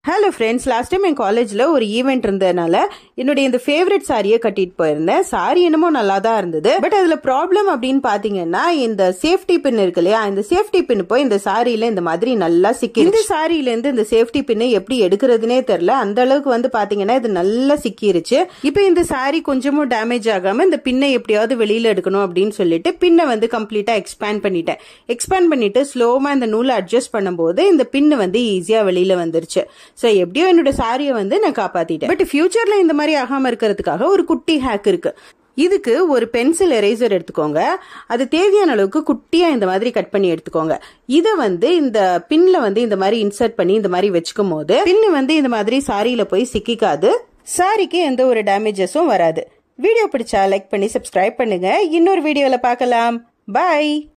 hello friends last time என் காலேஜில் ஒரு ஈவெண்ட் இருந்ததுனால என்னுடைய இந்த ஃபேவரட் சாரியை கட்டிட்டு போயிருந்தேன் சாரி என்னமோ நல்லா தான் இருந்தது பட் அதில் ப்ராப்ளம் அப்படின்னு பார்த்தீங்கன்னா இந்த சேஃப்டி பின் இருக்கு இல்லையா இந்த சேஃப்டி பின் போய் இந்த சாரியில இந்த மாதிரி நல்லா சிக்கி இந்த சாரியிலேருந்து இந்த சேஃப்டி பின்னு எப்படி எடுக்கிறதுனே தெரில அந்த அளவுக்கு வந்து பார்த்தீங்கன்னா இது நல்லா சிக்கிருச்சு இப்போ இந்த சாரி கொஞ்சமும் டேமேஜ் ஆகாம இந்த பின்னை எப்படியாவது வெளியில எடுக்கணும் அப்படின்னு சொல்லிட்டு பின்னை வந்து கம்ப்ளீட்டா எக்ஸ்பேண்ட் பண்ணிட்டேன் எக்ஸ்பேண்ட் பண்ணிட்டு ஸ்லோமா இந்த நூலை அட்ஜஸ்ட் பண்ணும்போது இந்த பின்னு வந்து ஈஸியா வெளியில வந்துருச்சு ஸோ எப்படியோ என்னோட சாரியை வந்து நான் காப்பாத்திட்டேன் பட் ஃபியூச்சர்ல இந்த மாதிரி ஆகாம இருக்கிறதுக்காக ஒரு குட்டி ஹேக் இருக்கு இதுக்கு ஒரு பென்சில் எரேசர் எடுத்துக்கோங்க அது தேவையான அளவுக்கு குட்டியா இந்த மாதிரி கட் பண்ணி எடுத்துக்கோங்க இதை வந்து இந்த பின்ல வந்து இந்த மாதிரி இன்சர்ட் பண்ணி இந்த மாதிரி வச்சுக்கும் போது பின்னு வந்து இந்த மாதிரி சாரியில போய் சிக்கிக்காது சாரிக்கு எந்த ஒரு டேமேஜஸும் வராது வீடியோ பிடிச்சா லைக் பண்ணி சப்ஸ்கிரைப் பண்ணுங்க இன்னொரு வீடியோல பார்க்கலாம் பாய்